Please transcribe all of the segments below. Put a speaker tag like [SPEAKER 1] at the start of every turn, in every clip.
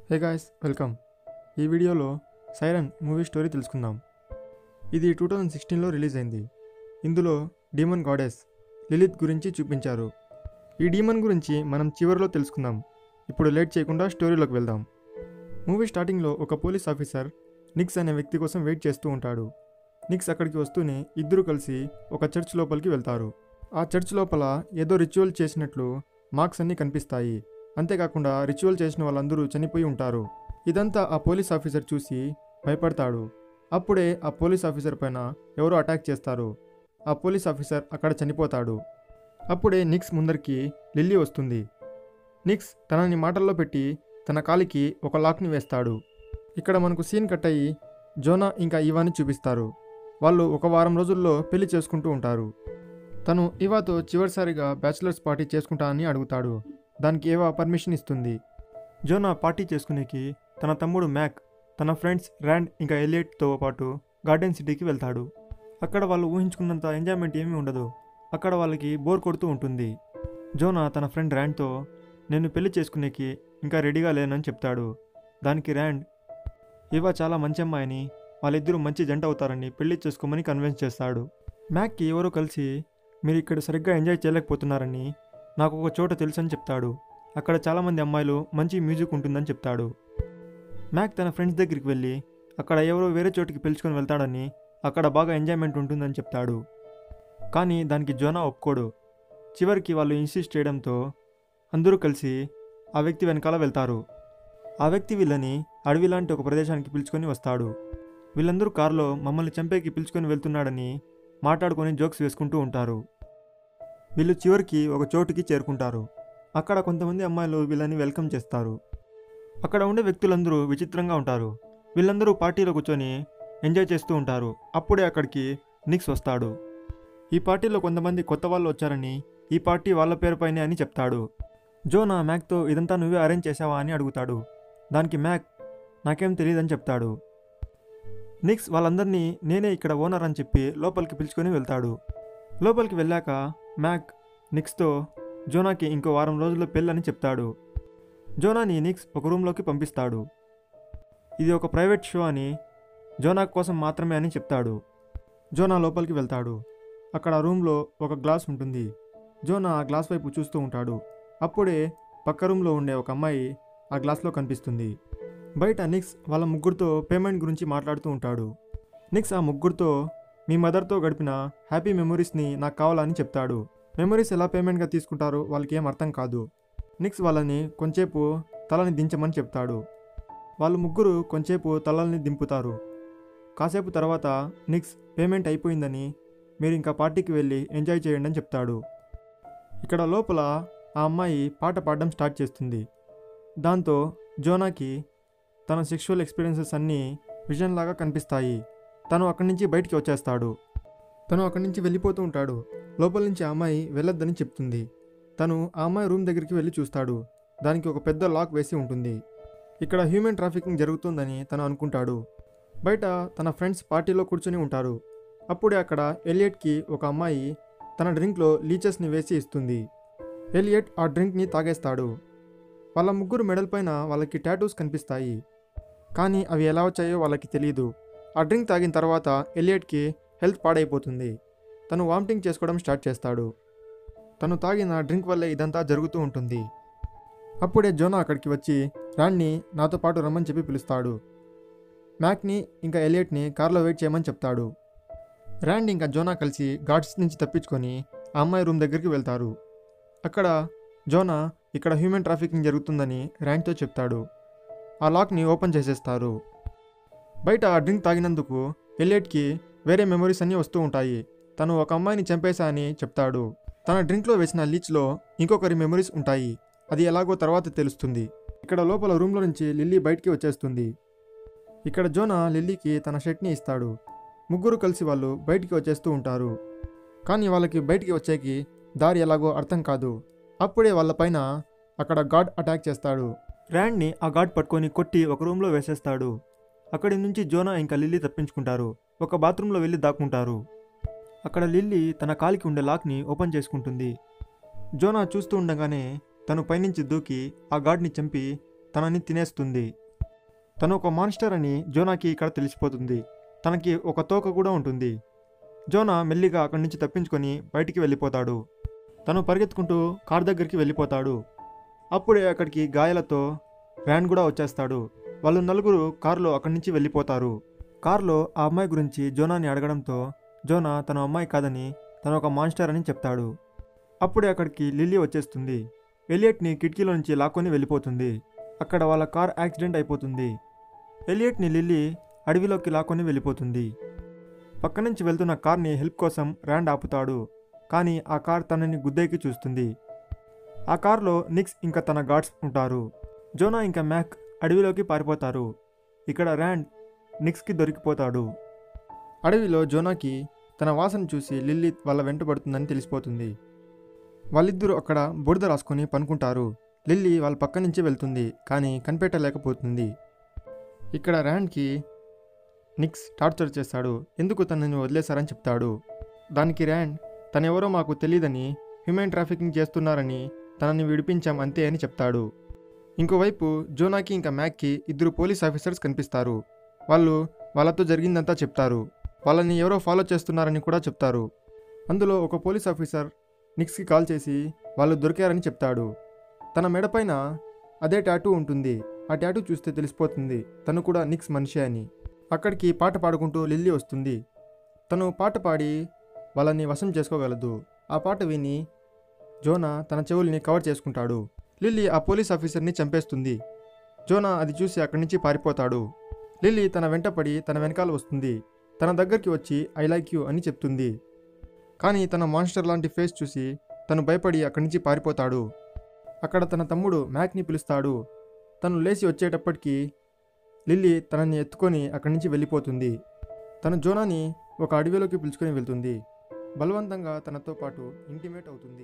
[SPEAKER 1] hey guys welcome ఈ వీడియోలో siren movie story తెలుసుకుందాం ఇది టూ థౌజండ్ సిక్స్టీన్లో రిలీజ్ అయింది ఇందులో డీమన్ గాడెస్ లిలిత్ గురించి చూపించారు ఈ డీమన్ గురించి మనం చివరిలో తెలుసుకుందాం ఇప్పుడు లేట్ చేయకుండా స్టోరీలోకి వెళ్దాం మూవీ స్టార్టింగ్లో ఒక పోలీస్ ఆఫీసర్ నిక్స్ అనే వ్యక్తి కోసం వెయిట్ చేస్తూ ఉంటాడు నిక్స్ అక్కడికి వస్తూనే ఇద్దరు కలిసి ఒక చర్చ్ లోపలికి వెళ్తారు ఆ చర్చ్ లోపల ఏదో రిచువల్ చేసినట్లు మార్క్స్ అన్నీ కనిపిస్తాయి అంతేకాకుండా రిచువల్ చేసిన వాళ్ళందరూ చనిపోయి ఉంటారు ఇదంతా ఆ పోలీస్ ఆఫీసర్ చూసి భయపడతాడు అప్పుడే ఆ పోలీస్ ఆఫీసర్ పైన ఎవరో అటాక్ చేస్తారు ఆ పోలీస్ ఆఫీసర్ అక్కడ చనిపోతాడు అప్పుడే నిక్స్ ముందరికి లిల్లీ వస్తుంది నిక్స్ తనని మాటల్లో పెట్టి తన కాలికి ఒక లాక్ని వేస్తాడు ఇక్కడ మనకు సీన్ కట్ అయ్యి జోనా ఇంకా ఇవాని చూపిస్తారు వాళ్ళు ఒక వారం రోజుల్లో పెళ్లి చేసుకుంటూ ఉంటారు తను ఇవాతో చివరిసారిగా బ్యాచిలర్స్ పార్టీ చేసుకుంటా అని అడుగుతాడు దానికి ఏవా పర్మిషన్ ఇస్తుంది జోనా పార్టీ చేసుకునేకి తన తమ్ముడు మ్యాక్ తన ఫ్రెండ్స్ ర్యాండ్ ఇంకా ఎలియట్తో పాటు గార్డెన్ సిటీకి వెళ్తాడు అక్కడ వాళ్ళు ఊహించుకున్నంత ఎంజాయ్మెంట్ ఏమీ ఉండదు అక్కడ వాళ్ళకి బోర్ కొడుతూ ఉంటుంది జోనా తన ఫ్రెండ్ ర్యాండ్తో నేను పెళ్లి చేసుకునేకి ఇంకా రెడీగా లేనని చెప్తాడు దానికి ర్యాండ్ ఇవా చాలా మంచి అమ్మాయిని వాళ్ళిద్దరూ మంచి జంట అవుతారని పెళ్లి చేసుకోమని కన్విన్స్ చేస్తాడు మ్యాక్కి ఎవరో కలిసి మీరు ఇక్కడ సరిగ్గా ఎంజాయ్ చేయలేకపోతున్నారని నాకు ఒక చోట తెలుసని చెప్తాడు అక్కడ చాలామంది అమ్మాయిలు మంచి మ్యూజిక్ ఉంటుందని చెప్తాడు మ్యాక్ తన ఫ్రెండ్స్ దగ్గరికి వెళ్ళి అక్కడ ఎవరో వేరే చోటికి పిలుచుకొని వెళ్తాడని అక్కడ బాగా ఎంజాయ్మెంట్ ఉంటుందని చెప్తాడు కానీ దానికి జోనా ఒప్పుకోడు చివరికి వాళ్ళు ఇన్సిస్ట్ చేయడంతో అందరూ కలిసి ఆ వ్యక్తి వెనకాల వెళ్తారు ఆ వ్యక్తి వీళ్ళని అడవి లాంటి ఒక ప్రదేశానికి పిలుచుకొని వస్తాడు వీళ్ళందరూ కారులో మమ్మల్ని చంపేకి పిలుచుకొని వెళ్తున్నాడని మాట్లాడుకొని జోక్స్ వేసుకుంటూ ఉంటారు వీళ్ళు చివరికి ఒక చోటుకి చేరుకుంటారు అక్కడ కొంతమంది అమ్మాయిలు వీళ్ళని వెల్కమ్ చేస్తారు అక్కడ ఉండే వ్యక్తులందరూ విచిత్రంగా ఉంటారు వీళ్ళందరూ పార్టీలో కూర్చొని ఎంజాయ్ చేస్తూ ఉంటారు అప్పుడే అక్కడికి నిక్స్ వస్తాడు ఈ పార్టీలో కొంతమంది కొత్త వాళ్ళు వచ్చారని ఈ పార్టీ వాళ్ళ పేరుపైనే అని చెప్తాడు జోనా మ్యాక్తో ఇదంతా నువ్వే అరేంజ్ చేసావా అని అడుగుతాడు దానికి మ్యాక్ నాకేం తెలియదని చెప్తాడు నిక్స్ వాళ్ళందరినీ నేనే ఇక్కడ ఓనర్ అని చెప్పి లోపలికి పిలుచుకొని వెళ్తాడు లోపలికి వెళ్ళాక మ్యాక్ నిక్స్తో జోనాకి ఇంకో వారం రోజుల్లో పెళ్ళని చెప్తాడు జోనాని నిక్స్ ఒక రూమ్లోకి పంపిస్తాడు ఇది ఒక ప్రైవేట్ షో అని జోనా కోసం మాత్రమే అని చెప్తాడు జోనా లోపలికి వెళ్తాడు అక్కడ ఆ రూమ్లో ఒక గ్లాస్ ఉంటుంది జోనా ఆ గ్లాస్ వైపు చూస్తూ ఉంటాడు అప్పుడే పక్క రూమ్లో ఉండే ఒక అమ్మాయి ఆ గ్లాస్లో కనిపిస్తుంది బయట నిక్స్ వాళ్ళ ముగ్గురితో పేమెంట్ గురించి మాట్లాడుతూ ఉంటాడు నిక్స్ ఆ ముగ్గురితో మీ మదర్తో గడిపిన హ్యాపీ మెమొరీస్ని నాకు కావాలని చెప్తాడు మెమొరీస్ ఎలా పేమెంట్గా తీసుకుంటారో వాళ్ళకి ఏం అర్థం కాదు నిక్స్ వాళ్ళని కొంచేపు తలని దించమని చెప్తాడు వాళ్ళు ముగ్గురు కొంచేపు తలల్ని దింపుతారు కాసేపు తర్వాత నిక్స్ పేమెంట్ అయిపోయిందని మీరు ఇంకా పార్టీకి వెళ్ళి ఎంజాయ్ చేయండి అని చెప్తాడు ఇక్కడ లోపల ఆ అమ్మాయి పాట పాడడం స్టార్ట్ చేస్తుంది దాంతో జోనాకి తన సెక్షువల్ ఎక్స్పీరియన్సెస్ అన్నీ విజన్ లాగా కనిపిస్తాయి తను అక్కడి నుంచి బయటికి వచ్చేస్తాడు తను అక్కడి నుంచి వెళ్ళిపోతూ ఉంటాడు లోపల నుంచి ఆ అమ్మాయి వెళ్ళొద్దని చెప్తుంది తను ఆ అమ్మాయి రూమ్ దగ్గరికి వెళ్ళి చూస్తాడు దానికి ఒక పెద్ద లాక్ వేసి ఉంటుంది ఇక్కడ హ్యూమన్ ట్రాఫికింగ్ జరుగుతుందని తను అనుకుంటాడు బయట తన ఫ్రెండ్స్ పార్టీలో కూర్చొని ఉంటారు అప్పుడే అక్కడ ఎలియట్కి ఒక అమ్మాయి తన డ్రింక్లో లీచెస్ని వేసి ఇస్తుంది ఎలియట్ ఆ డ్రింక్ని తాగేస్తాడు వాళ్ళ ముగ్గురు మెడల్ పైన వాళ్ళకి టాటూస్ కనిపిస్తాయి కానీ అవి ఎలా వచ్చాయో వాళ్ళకి తెలియదు ఆ డ్రింక్ తాగిన తర్వాత ఎలియట్కి హెల్త్ పాడైపోతుంది తను వామిటింగ్ చేసుకోవడం స్టార్ట్ చేస్తాడు తను తాగిన డ్రింక్ వల్లే ఇదంతా జరుగుతూ ఉంటుంది అప్పుడే జోనా అక్కడికి వచ్చి రాణ్ని నాతో పాటు రమ్మని చెప్పి పిలుస్తాడు మ్యాక్ని ఇంకా ఎలియట్ని కార్లో వెయిట్ చేయమని చెప్తాడు ర్యాండ్ ఇంకా జోనా కలిసి గాడ్స్ నుంచి తప్పించుకొని ఆ అమ్మాయి రూమ్ దగ్గరికి వెళ్తారు అక్కడ జోనా ఇక్కడ హ్యూమన్ ట్రాఫికింగ్ జరుగుతుందని ర్యాండ్తో చెప్తాడు ఆ లాక్ని ఓపెన్ చేసేస్తారు బయట ఆ డ్రింక్ తాగినందుకు ఎలియట్కి వేరే మెమరీస్ అన్నీ వస్తూ ఉంటాయి తను ఒక అమ్మాయిని చంపేశా అని చెప్తాడు తన డ్రింక్లో వేసిన లీచ్లో ఇంకొకరి మెమరీస్ ఉంటాయి అది ఎలాగో తర్వాత తెలుస్తుంది ఇక్కడ లోపల రూమ్లో నుంచి లిల్లీ బయటికి వచ్చేస్తుంది ఇక్కడ జోనా లిల్లీకి తన షర్ట్ని ఇస్తాడు ముగ్గురు కలిసి వాళ్ళు బయటికి వచ్చేస్తూ ఉంటారు కానీ వాళ్ళకి బయటికి వచ్చేకి దారి ఎలాగో అర్థం కాదు అప్పుడే వాళ్ళపైన అక్కడ గాడ్ అటాక్ చేస్తాడు ర్యాండ్ని ఆ గాడ్ పట్టుకొని కొట్టి ఒక రూమ్లో వేసేస్తాడు అక్కడి నుంచి జోనా ఇంకా లిల్లీ తప్పించుకుంటారు ఒక బాత్రూంలో వెళ్ళి దాక్కుంటారు అక్కడ లిల్లీ తన కాలికి ఉండే లాక్ని ఓపెన్ చేసుకుంటుంది జోనా చూస్తూ ఉండగానే తను పైనుంచి దూకి ఆ గాడ్ని చంపి తనని తినేస్తుంది తను ఒక మాన్స్టర్ అని జోనాకి ఇక్కడ తెలిసిపోతుంది తనకి ఒక తోక కూడా ఉంటుంది జోనా మెల్లిగా అక్కడి నుంచి తప్పించుకొని బయటికి వెళ్ళిపోతాడు తను పరిగెత్తుకుంటూ కార్ దగ్గరికి వెళ్ళిపోతాడు అప్పుడే అక్కడికి గాయాలతో ర్యాన్ కూడా వచ్చేస్తాడు వాళ్ళు నలుగురు కారులో అక్కడి నుంచి వెళ్ళిపోతారు కారులో ఆ అమ్మాయి గురించి జోనాని అడగడంతో జోనా తన అమ్మాయి కాదని తను ఒక మాన్స్టర్ అని చెప్తాడు అప్పుడే అక్కడికి లిల్లీ వచ్చేస్తుంది ఎలియట్ని కిటికీలో నుంచి లాక్కొని వెళ్ళిపోతుంది అక్కడ వాళ్ళ కార్ యాక్సిడెంట్ అయిపోతుంది ఎలియట్ని లిల్లీ అడవిలోకి లాక్కొని వెళ్ళిపోతుంది పక్క నుంచి వెళ్తున్న కార్ని హెల్ప్ కోసం ర్యాండ్ ఆపుతాడు కానీ ఆ కార్ తనని గుద్దేకి చూస్తుంది ఆ కార్లో నిక్స్ ఇంకా తన గార్డ్స్ ఉంటారు జోనా ఇంకా మ్యాక్ అడవిలోకి పారిపోతారు ఇక్కడ ర్యాండ్ నిక్స్కి దొరికిపోతాడు అడవిలో జోనాకి తన వాసన చూసి లిల్లీ వాళ్ళ వెంటబడుతుందని తెలిసిపోతుంది వాళ్ళిద్దరూ అక్కడ బురద రాసుకొని పనుకుంటారు లిల్లీ వాళ్ళ పక్క నుంచి వెళ్తుంది కానీ కనిపెట్టలేకపోతుంది ఇక్కడ ర్యాండ్కి నిక్స్ టార్చర్ చేస్తాడు ఎందుకు తనని వదిలేశారని చెప్తాడు దానికి ర్యాండ్ తనెవరో మాకు తెలియదని హ్యూమన్ ట్రాఫికింగ్ చేస్తున్నారని తనని విడిపించాం అంతే అని చెప్తాడు ఇంకోవైపు జోనాకి ఇంకా మ్యాక్కి ఇద్దరు పోలీస్ ఆఫీసర్స్ కనిపిస్తారు వాళ్ళు వాళ్ళతో జరిగిందంతా చెప్తారు వాళ్ళని ఎవరో ఫాలో చేస్తున్నారని కూడా చెప్తారు అందులో ఒక పోలీస్ ఆఫీసర్ నిక్స్కి కాల్ చేసి వాళ్ళు దొరికారని చెప్తాడు తన మెడపైన అదే టాటూ ఉంటుంది ఆ టాటూ చూస్తే తెలిసిపోతుంది తను కూడా నిక్స్ మనిషి అని అక్కడికి పాట పాడుకుంటూ లిల్లీ వస్తుంది తను పాట పాడి వాళ్ళని వశం చేసుకోగలదు ఆ పాట విని జోనా తన చెవుల్ని కవర్ చేసుకుంటాడు లిల్లీ ఆ పోలీస్ ఆఫీసర్ని చంపేస్తుంది జోనా అది చూసి అక్కడి నుంచి పారిపోతాడు లిల్లీ తన వెంటపడి తన వెనకాల వస్తుంది తన దగ్గరికి వచ్చి ఐ లైక్ యూ అని చెప్తుంది కానీ తన మాన్స్టర్ లాంటి ఫేస్ చూసి తను భయపడి అక్కడి నుంచి పారిపోతాడు అక్కడ తన తమ్ముడు మ్యాక్ని పిలుస్తాడు తను లేచి వచ్చేటప్పటికి లిల్లీ తనని ఎత్తుకొని అక్కడి నుంచి వెళ్ళిపోతుంది తన జోనాని ఒక అడవిలోకి పిలుచుకొని వెళ్తుంది బలవంతంగా తనతో పాటు ఇంటిమేట్ అవుతుంది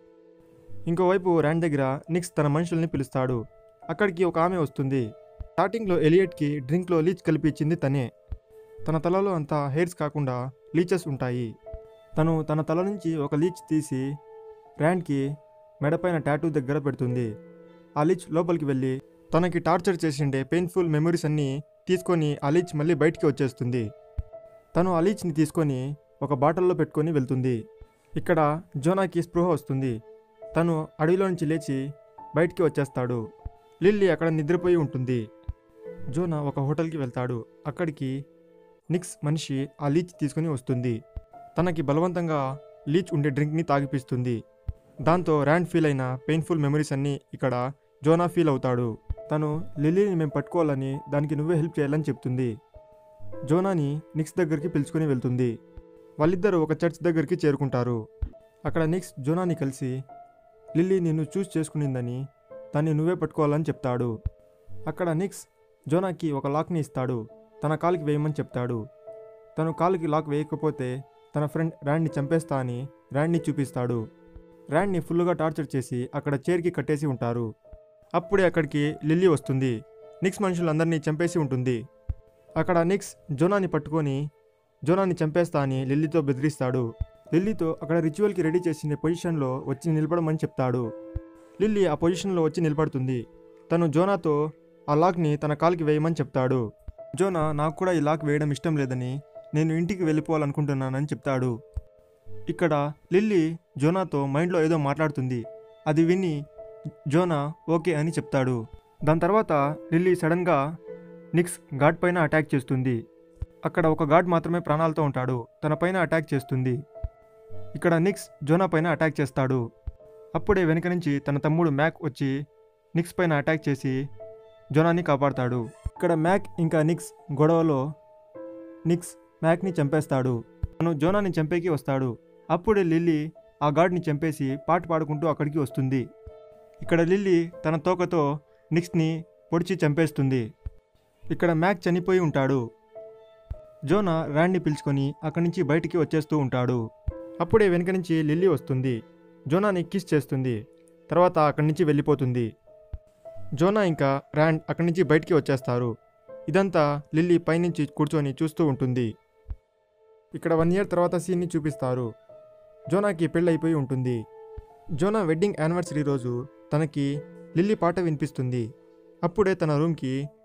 [SPEAKER 1] ఇంకోవైపు ర్యాండ్ దగ్గర నిక్స్ తన మనుషుల్ని పిలుస్తాడు అక్కడికి ఒక ఆమె వస్తుంది స్టార్టింగ్లో ఎలియట్కి డ్రింక్లో లీచ్ కలిపి ఇచ్చింది తనే తన తలలో అంతా హెయిర్స్ కాకుండా లీచెస్ ఉంటాయి తను తన తల నుంచి ఒక లీచ్ తీసి ర్యాండ్కి మెడపైన టాటూ దగ్గర పెడుతుంది ఆ లీచ్ లోపలికి వెళ్ళి తనకి టార్చర్ చేసిండే పెయిన్ఫుల్ మెమరీస్ అన్నీ తీసుకొని ఆ లీచ్ మళ్ళీ బయటికి వచ్చేస్తుంది తను ఆ లీచ్ని తీసుకొని ఒక బాటిల్లో పెట్టుకొని వెళ్తుంది ఇక్కడ జోనాకి స్పృహ వస్తుంది తను అడవిలో నుంచి లేచి బయటికి వచ్చేస్తాడు లిల్లీ అక్కడ నిద్రపోయి ఉంటుంది జోనా ఒక హోటల్కి వెళ్తాడు అక్కడికి నిక్స్ మనిషి ఆ లీచ్ తీసుకుని వస్తుంది తనకి బలవంతంగా లీచ్ ఉండే డ్రింక్ని తాగిపిస్తుంది దాంతో ర్యాండ్ ఫీల్ అయిన పెయిన్ఫుల్ మెమరీస్ అన్నీ ఇక్కడ జోనా ఫీల్ అవుతాడు తను లిల్లీని మేము పట్టుకోవాలని దానికి నువ్వే హెల్ప్ చేయాలని చెప్తుంది జోనాని నిక్స్ దగ్గరికి పిలుచుకొని వెళ్తుంది వాళ్ళిద్దరూ ఒక చర్చ్ దగ్గరికి చేరుకుంటారు అక్కడ నిక్స్ జోనాని కలిసి లిల్లీ నిన్ను చూస్ చేసుకునిందని దాన్ని నువ్వే పట్టుకోవాలని చెప్తాడు అక్కడ నిక్స్ జోనాకి ఒక లాక్ని ఇస్తాడు తన కాలుకి వేయమని చెప్తాడు తను కాలుకి లాక్ వేయకపోతే తన ఫ్రెండ్ ర్యాండ్ని చంపేస్తా అని ర్యాండ్ని చూపిస్తాడు ర్యాండ్ని ఫుల్గా టార్చర్ చేసి అక్కడ చైర్కి కట్టేసి ఉంటారు అప్పుడే అక్కడికి లిల్లీ వస్తుంది నిక్స్ మనుషులందరినీ చంపేసి ఉంటుంది అక్కడ నిక్స్ జోనాని పట్టుకొని జోనాని చంపేస్తా అని లిల్లీతో బెదిరిస్తాడు లిల్లీతో అక్కడ రిచువల్కి రెడీ చేసిన పొజిషన్లో వచ్చి నిలబడమని చెప్తాడు లిల్లీ ఆ పొజిషన్లో వచ్చి నిలబడుతుంది తను జోనాతో ఆ లాక్ని తన కాలుకి వేయమని చెప్తాడు జోనా నాకు కూడా ఈ లాక్ వేయడం ఇష్టం లేదని నేను ఇంటికి వెళ్ళిపోవాలనుకుంటున్నానని చెప్తాడు ఇక్కడ లిల్లీ జోనాతో మైండ్లో ఏదో మాట్లాడుతుంది అది విని జోనా ఓకే అని చెప్తాడు దాని తర్వాత లిల్లీ సడన్గా నిక్స్ గాడ్ పైన అటాక్ చేస్తుంది అక్కడ ఒక గాడ్ మాత్రమే ప్రాణాలతో ఉంటాడు తన పైన అటాక్ చేస్తుంది ఇక్కడ నిక్స్ జోనా పైన అటాక్ చేస్తాడు అప్పుడే వెనక నుంచి తన తమ్ముడు మ్యాక్ వచ్చి నిక్స్ పైన అటాక్ చేసి జోనాని కాపాడతాడు ఇక్కడ మ్యాక్ ఇంకా నిక్స్ గొడవలో నిక్స్ మ్యాక్ని చంపేస్తాడు తను జోనాని చంపేకి వస్తాడు అప్పుడే లిల్లీ ఆ గాడ్ని చంపేసి పాట పాడుకుంటూ అక్కడికి వస్తుంది ఇక్కడ లిల్లీ తన తోకతో నిక్స్ని పొడిచి చంపేస్తుంది ఇక్కడ మ్యాక్ చనిపోయి ఉంటాడు జోనా ర్యాండ్ని పిలుచుకొని అక్కడి నుంచి బయటికి వచ్చేస్తూ ఉంటాడు అప్పుడే వెనక నుంచి లిల్లీ వస్తుంది జోనాని కిస్ చేస్తుంది తర్వాత అక్కడి నుంచి వెళ్ళిపోతుంది జోనా ఇంకా ర్యాండ్ అక్కడి నుంచి బయటికి వచ్చేస్తారు ఇదంతా లిల్లీ పైనుంచి కూర్చొని చూస్తూ ఉంటుంది ఇక్కడ వన్ ఇయర్ తర్వాత సీన్ని చూపిస్తారు జోనాకి పెళ్ళైపోయి ఉంటుంది జోనా వెడ్డింగ్ యానివర్సరీ రోజు తనకి లిల్లీ పాట వినిపిస్తుంది అప్పుడే తన రూమ్కి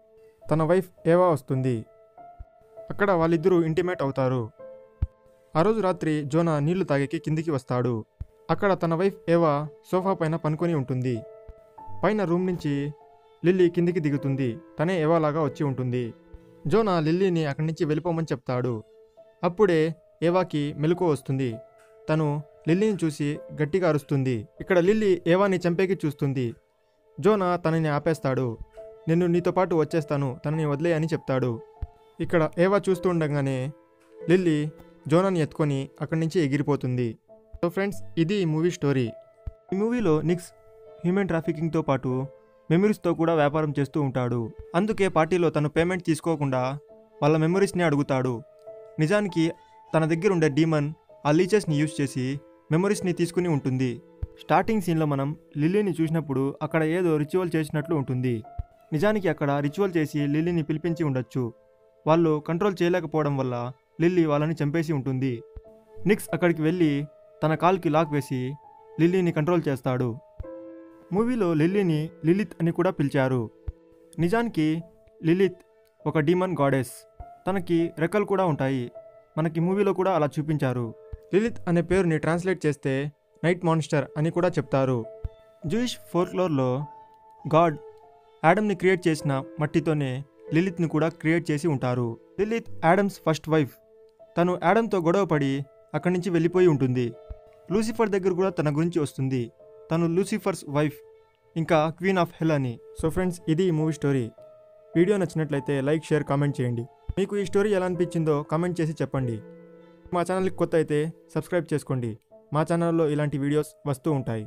[SPEAKER 1] తన వైఫ్ ఏవా వస్తుంది అక్కడ వాళ్ళిద్దరూ ఇంటిమేట్ అవుతారు ఆ రోజు రాత్రి జోనా నీళ్లు తాగేకి కిందికి వస్తాడు అక్కడ తన వైఫ్ ఏవా సోఫా పైన పనుకొని ఉంటుంది పైన రూమ్ నుంచి లిల్లీ కిందికి దిగుతుంది తనే ఏవాలాగా వచ్చి ఉంటుంది జోనా లిల్లీని అక్కడి నుంచి వెళ్ళిపోమని చెప్తాడు అప్పుడే ఏవాకి మెలకు వస్తుంది తను లిల్లీని చూసి గట్టిగా అరుస్తుంది ఇక్కడ లిల్లీ ఏవాని చంపేకి చూస్తుంది జోనా తనని ఆపేస్తాడు నేను నీతో పాటు వచ్చేస్తాను తనని వదిలే అని చెప్తాడు ఇక్కడ ఏవా చూస్తూ ఉండగానే లిల్లీ జోనాని ఎత్తుకొని అక్కడి నుంచి ఎగిరిపోతుంది సో ఫ్రెండ్స్ ఇది ఈ మూవీ స్టోరీ ఈ మూవీలో నిక్స్ హ్యూమన్ ట్రాఫికింగ్తో పాటు మెమరీస్తో కూడా వ్యాపారం చేస్తూ ఉంటాడు అందుకే పార్టీలో తను పేమెంట్ తీసుకోకుండా వాళ్ళ మెమరీస్ని అడుగుతాడు నిజానికి తన దగ్గర ఉండే డీమన్ ఆ లీచెస్ని యూజ్ చేసి మెమరీస్ని తీసుకుని ఉంటుంది స్టార్టింగ్ సీన్లో మనం లిల్లీని చూసినప్పుడు అక్కడ ఏదో రిచువల్ చేసినట్లు ఉంటుంది నిజానికి అక్కడ రిచువల్ చేసి లిల్లీని పిలిపించి ఉండొచ్చు వాళ్ళు కంట్రోల్ చేయలేకపోవడం వల్ల లిల్లీ వాళ్ళని చంపేసి ఉంటుంది నిక్స్ అక్కడికి వెళ్ళి తన కాల్కి లాక్ వేసి లిల్లీని కంట్రోల్ చేస్తాడు మూవీలో లిల్లీని లిలిత్ అని కూడా పిలిచారు నిజానికి లిలిత్ ఒక డీమన్ గాడెస్ తనకి రెక్కలు కూడా ఉంటాయి మనకి మూవీలో కూడా అలా చూపించారు లిలిత్ అనే పేరుని ట్రాన్స్లేట్ చేస్తే నైట్ మాన్స్టర్ అని కూడా చెప్తారు జూయిష్ ఫోర్క్లోర్లో గాడ్ యాడమ్ని క్రియేట్ చేసిన మట్టితోనే లిలిత్ని కూడా క్రియేట్ చేసి ఉంటారు లిలిత్ యాడమ్స్ ఫస్ట్ వైఫ్ తను యాడమ్తో గొడవపడి అక్కడి నుంచి వెళ్ళిపోయి ఉంటుంది లూసిఫర్ దగ్గర కూడా తన గురించి వస్తుంది తను లూసిఫర్స్ వైఫ్ ఇంకా క్వీన్ ఆఫ్ హెల్ అని సో ఫ్రెండ్స్ ఇది ఈ మూవీ స్టోరీ వీడియో నచ్చినట్లయితే లైక్ షేర్ కామెంట్ చేయండి మీకు ఈ స్టోరీ ఎలా అనిపించిందో కామెంట్ చేసి చెప్పండి మా ఛానల్కి కొత్త అయితే సబ్స్క్రైబ్ చేసుకోండి మా ఛానల్లో ఇలాంటి వీడియోస్ వస్తూ ఉంటాయి